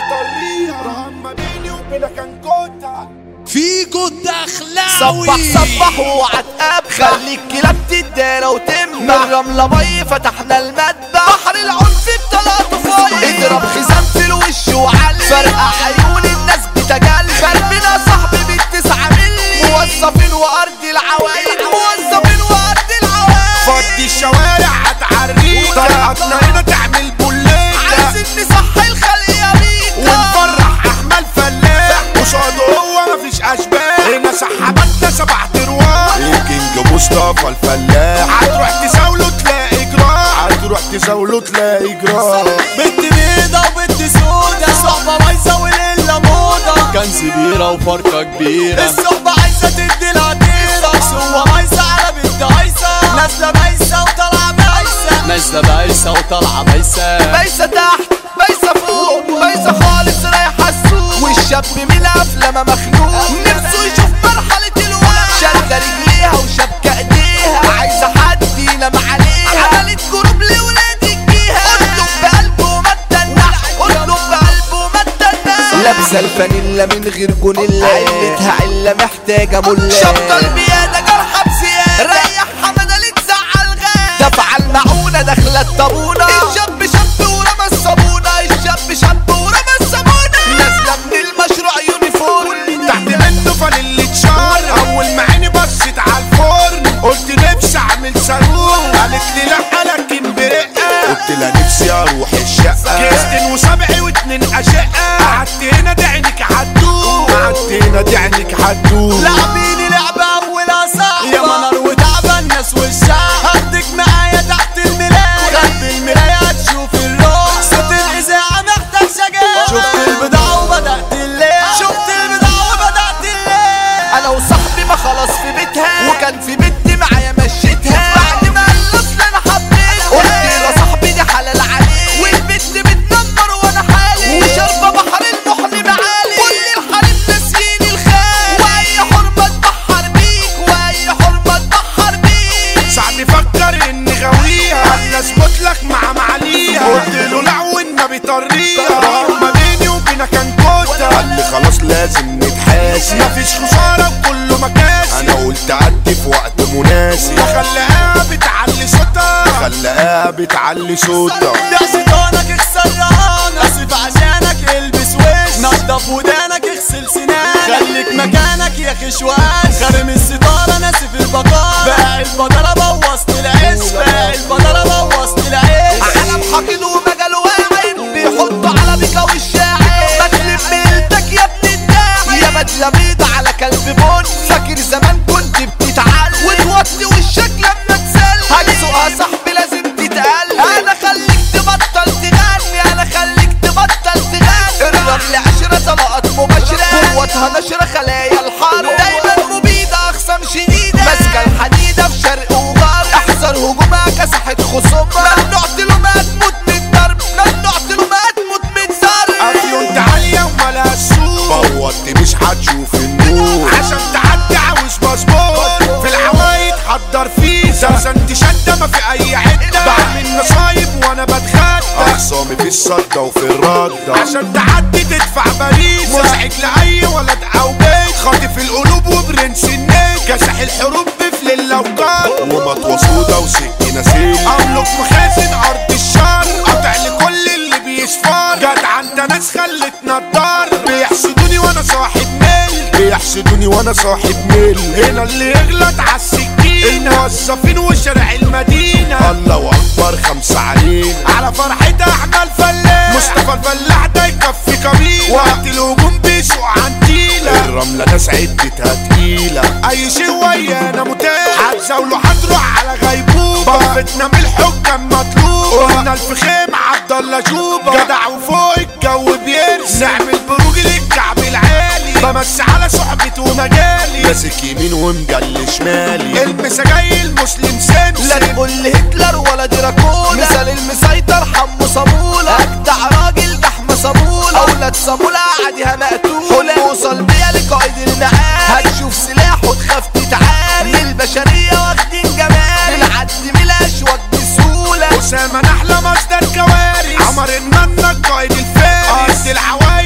بيطريها رغم ما بيني وبينك انكوتا فيجو الدخلاوي صبح صبح وعتقاب خليك كلاب تدانا وتم من رملة مي فتحنا المدبح بحر العنف بطلاته فايض اضرب خزان في الوش وعلي فرقع عيون الناس بتجلي خربنا صاحبي بالتسعة ملي موظفين وارض العوائل موظفين وارض العوائل فضي الشوارع هتعريك طريقتنا هنا تعمل بوليكا عايزين نصحي الخلية بيك ونفرح احمد فلاح قصاده هو مفيش اشباح هنا سحبتنا سبع ترواح الكينج مصطفى الفلاح هتروح تزاوله تلاقي جراح هتروح تزاوله تلاقي جراح بنت بيضة وبنت سودة صحبة بايظة وليلة موضة كان زبيرة وفرقة كبيرة الصحبة عايزة تدي العتيرة سوى بايظة على بنت عايزة نازلة بايظة وطالعة بايظة نازلة بايظة وطالعة بايظة بايسة تحت بايسة فوق بايسة خالص رايحة السوق والشاب من الأفلام مخنوق نفسه يشوف مرحلة الوقت شادة رجليها وشبكة ايديها عايزة حد ينام عليها عملت جروب لولاد الجيها اطلب بقلبه ما تنح اطلب بقلبه ما تنح لابسة الفانيلا من غير جونيلا علتها علة محتاجة ملا شبطة البيادة جرحة بزيادة ريح حمادة اللي تزعل غاب دفع المعونة داخلة الطابونة الشاب شاب ورمى الصابونة الشاب شاب ورمى الصابونة نازلة من المشروع يونيفورم تحت منه فانيلة شار اول ما عيني بصت على الفرن قلت نفسي اعمل صاروخ قالت لي لا لكن برقه قلت لها نفسي اروح الشقه كيستن وسبعي واتنين اشقه قعدت هنا دعينك حدوق قعدت هنا دعينك حدوق لعبيني لعبة أولها صعبة يا منار وتعبى الناس والشعب هاخدك معايا تحت المراية خلف المراية هتشوف الروح صوت الإذاعة محتاج شجاعة شفت البضاعة وبدأت الليل شفت البضاعة وبدأت الليل انا وصاحبي ما خلاص في بيتها وكان في بنت معايا مشيتها بعد ما قلصت انا حبيتها قلت له صاحبي دي حلال عليه والبنت بتنمر وانا حالي وشاربه بحر المحن معالي كل الحريم ناسيين الخال واي حرمه تبحر بيك واي حرمه تبحر بيك صاحبي فكر اني غاويها انا اثبت لك مع معاليها قلت له لا والنبي طريها رغم ما بيني وبينك انكوتا قال لي خلاص لازم نتحاسب مفيش خساره وكله مكاسب انا قلت عدي في وقت مناسب خلاها بتعلي صوتها خلاها بتعلي صوتها ده شيطانك اكسر رهانك اسف عشانك البس وش نضف ودانك اغسل سنانك خليك مكانك يا خشواش خارم الستارة ناسف البقال باقي البطلة بوظت العيش باقي البطلة بوظت العيش علم حقيد ومجال واعد بيحطوا على بيكا والشاعر بكلم ميلتك يا ابن الداعي يا بدلة بيضة على كلب بن فاكر زمان كنت بتتعلم وتوطي وشك لما تسلم هتسوقها صاحبي لازم تتقلب انا خليك تبطل تغني انا خليك تبطل تغني الرمل عشرة طلقات مباشرة قوتها نشرة خلايا الحرب دايما مبيدة اخصام شديدة ماسكة الحديدة في شرق وغرب احذر هجومها كسحت خصومها ممنوع تلومات تموت من الضرب ممنوع تلومات تموت من الضرب افيون عالية ومالها السوق بوظت مش هتشوف النور عشان تعدي عاوز باسبور في العوايد حضر فيزا زنت شدة ما في اي عدة بعمل نصايب وانا بتغدى اخصامي في الصدة وفي الردة عشان تعدي تدفع باريزة مزعج لاي ولد او بيت خاطف القلوب وبرنس النيل كسح الحروب بفلل وقار ومطوة سودا وسكينة سيل املك مخازن ارض الشر قطع لكل اللي بيصفر جدع انت ناس خلتنا الدار بيحسدوني وانا صاحب ميل بيحسدوني وانا صاحب ميل هنا اللي يغلط عالسكين الموظفين وشارع المدينة الله اكبر خمسة علينا على فرحة احمد فلاح مصطفى الفلاح ده يكفي كبيرة وقت الهجوم بيسوق عنديلة الرملة ناس عدتها تقيلة اي شيء ويانا متاح هتزاوله هتروح على غيبوبة ضفتنا من الحكام مطلوب وهنا الفخيم عبد الله جوبة جدع وفوق الجو بيرسم نعمل بروج للكعب العالي بمس على صحبتي ومجالي ماسك يمين ومجل شمالي المسا جاي المسلم سمسم لا تقول لي هتلر ولا دراكولا مثال المسيطر حمو صامولة اجدع راجل ده احمى صامولة اولاد صامولة عاديها مقتولة توصل بيا لقائد المعاد هتشوف سلاح وتخاف تتعارك من البشرية واخدين جمال بنعدي من الاشواك بسهولة اسامة نحلة مصدر كوارث عمر الننك قائد الفارس قائد العوايد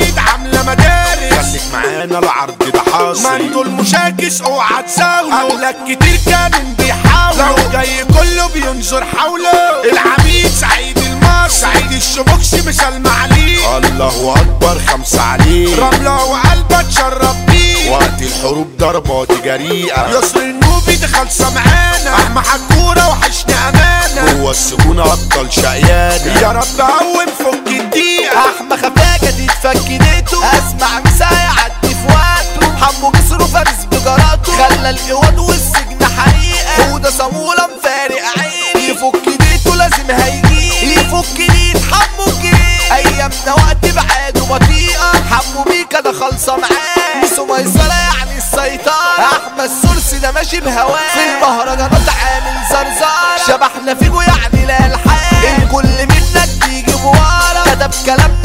معانا العرض ده حاصل ما انتوا المشاكس اوعى تساولوا قبلك كتير كانوا بيحاولوا لو جاي كله بينظر حوله العميد سعيد المصري سعيد الشبوكسي مثال معليه الله اكبر خمسة عليه رملة وقلبة تشرب بيه وقت الحروب ضربات جريئة يسر النوبي دي خالصة معانا احمى حكورة وحشني امانة هو السجون ابطال شقيانة يا رب قوم فك الدقيقة احمى خفاجة دي اتفكدته اسمع مساء يعدي في وقته حمو جسره فارس بجراته خلى القواد والسجن حقيقة وده صامولة مفارق عيني يفك ديته لازم هيجي يفك ديت حمو جيت ايامنا وقت بعاده بطيئة حمو بيكا ده خالصة معاه ميسو ميسرة يعني السيطرة احمد سورسي ده ماشي بهواه في المهرجانات عامل زرزار شبحنا فيجو يعني لا الحال الكل منك بيجي ورا كتب كلام